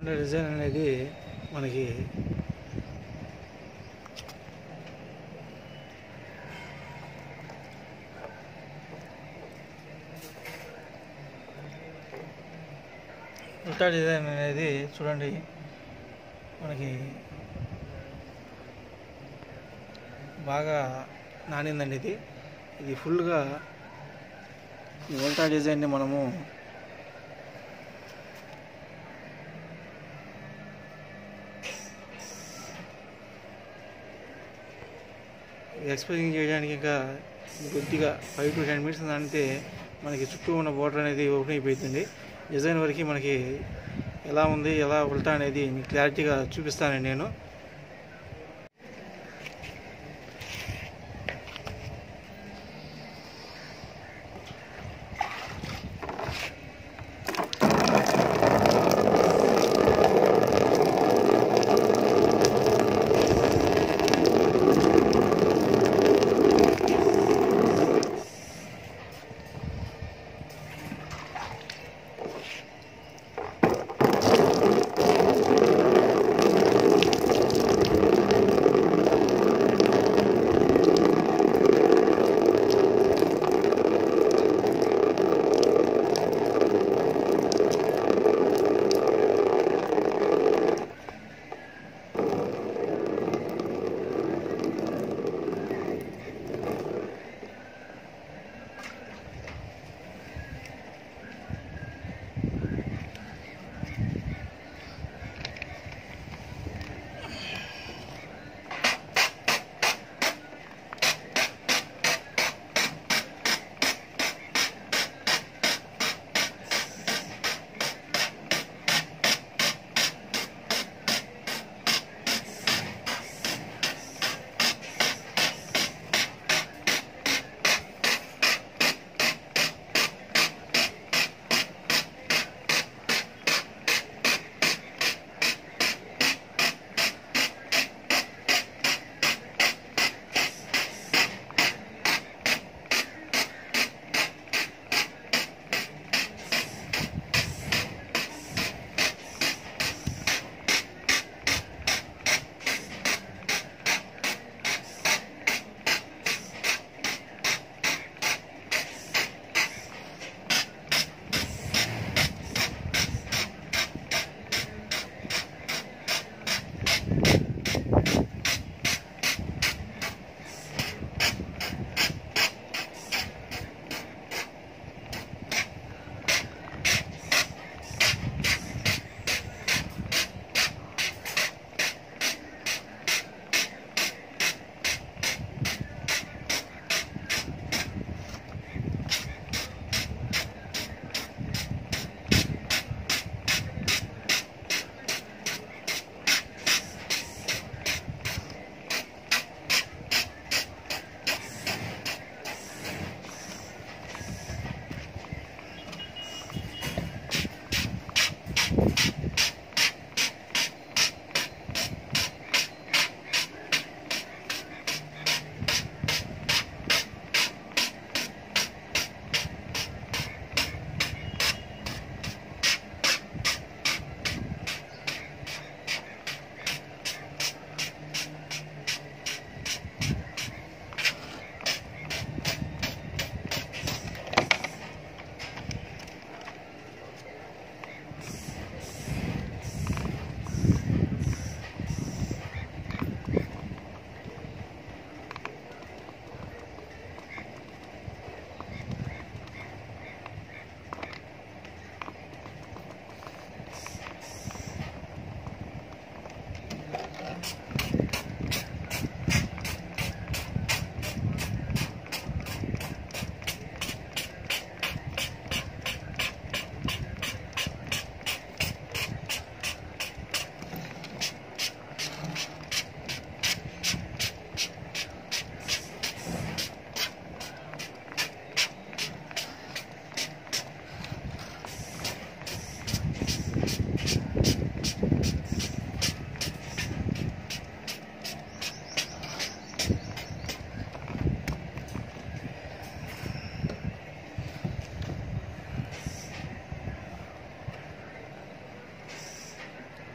ఉల్టా డిజైన్ అనేది మనకి ఉల్టా డిజైన్ అనేది చూడండి మనకి బాగా నానిందండి ఇది ఇది ఫుల్గా ఈ ఉల్టా డిజైన్ని మనము ఎక్స్ప్లెయిన్ చేయడానికి ఇంకా కొద్దిగా ఫైవ్ టు టెన్ మినిట్స్ నానితే మనకి చుట్టూ ఉన్న బోర్డర్ అనేది ఓపెన్ అయిపోతుంది డిజైన్ వరకు మనకి ఎలా ఉంది ఎలా ఉల్టా అనేది మీకు క్లారిటీగా చూపిస్తానండి నేను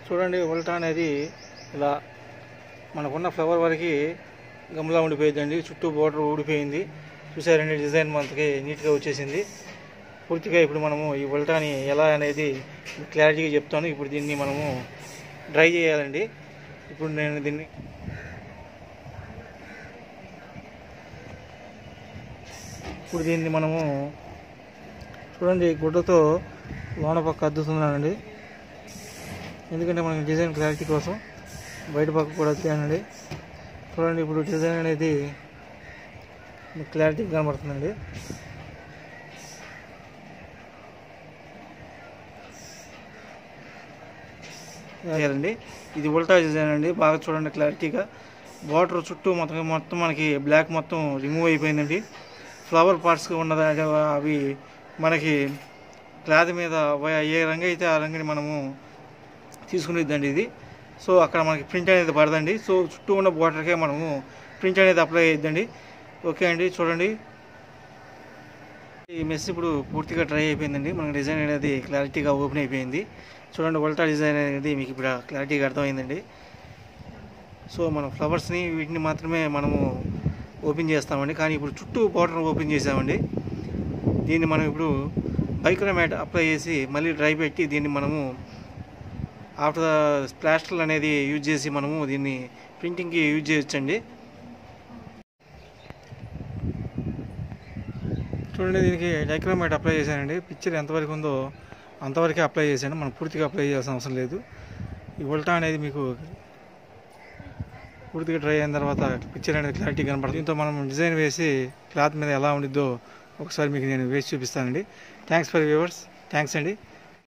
చూడండి ఉల్టా అనేది ఇలా మనకున్న ఫ్లవర్ వరకు గమ్లా ఉండిపోయిందండి చుట్టూ బోర్డర్ ఊడిపోయింది చూసారండి డిజైన్ మనకి నీట్గా వచ్చేసింది పూర్తిగా ఇప్పుడు మనము ఈ ఉల్టాని ఎలా అనేది క్లారిటీగా చెప్తాను ఇప్పుడు దీన్ని మనము డ్రై చేయాలండి ఇప్పుడు నేను దీన్ని ఇప్పుడు దీన్ని మనము చూడండి గుడ్డతో లోన పక్క అద్దుతున్నానండి ఎందుకంటే మనకి డిజైన్ క్లారిటీ కోసం బయట పక్క కూడా అద్దానండి చూడండి ఇప్పుడు డిజైన్ అనేది మీకు క్లారిటీగా కనబడుతుందండి చేయాలండి ఇది ఉల్టా డిజైన్ అండి బాగా చూడండి క్లారిటీగా బార్డర్ చుట్టూ మొత్తం మొత్తం మనకి బ్లాక్ మొత్తం రిమూవ్ అయిపోయిందండి ఫ్లవర్ పార్ట్స్ ఉన్నది అవి మనకి క్లాత్ మీద ఏ రంగు అయితే ఆ రంగుని మనము తీసుకునేదండి ఇది సో అక్కడ మనకి ప్రింట్ అనేది పడదండి సో చుట్టూ ఉన్న బార్డర్కే మనము ప్రింట్ అనేది అప్లై అయ్యిద్దండి ఓకే అండి చూడండి ఈ మెస్ ఇప్పుడు పూర్తిగా డ్రై అయిపోయిందండి మనకి డిజైన్ అనేది క్లారిటీగా ఓపెన్ అయిపోయింది చూడండి ఉల్టా డిజైన్ అనేది మీకు ఇప్పుడు క్లారిటీగా అర్థమైందండి సో మనం ఫ్లవర్స్ని వీటిని మాత్రమే మనము ఓపెన్ చేస్తామండి కానీ ఇప్పుడు చుట్టూ బార్డర్ ఓపెన్ చేసామండి దీన్ని మనం ఇప్పుడు బైక్ర మ్యాట్ అప్లై చేసి మళ్ళీ డ్రై పెట్టి దీన్ని మనము ఆఫ్టర్ ప్లాస్టర్ అనేది యూజ్ చేసి మనము దీన్ని ప్రింటింగ్కి యూజ్ చేయొచ్చండి చూడండి దీనికి డైక్రోమేట్ అప్లై చేశానండి పిక్చర్ ఎంతవరకు ఉందో అంతవరకే అప్లై చేశాను మనం పూర్తిగా అప్లై చేయాల్సిన అవసరం లేదు ఈ ఉల్టా అనేది మీకు పూర్తిగా డ్రై అయిన తర్వాత పిక్చర్ అనేది క్లారిటీ కనపడుతుంది దీంతో మనం డిజైన్ వేసి క్లాత్ మీద ఎలా ఉండిద్దో ఒకసారి మీకు నేను వేసి చూపిస్తానండి థ్యాంక్స్ ఫర్ వ్యూవర్స్ థ్యాంక్స్ అండి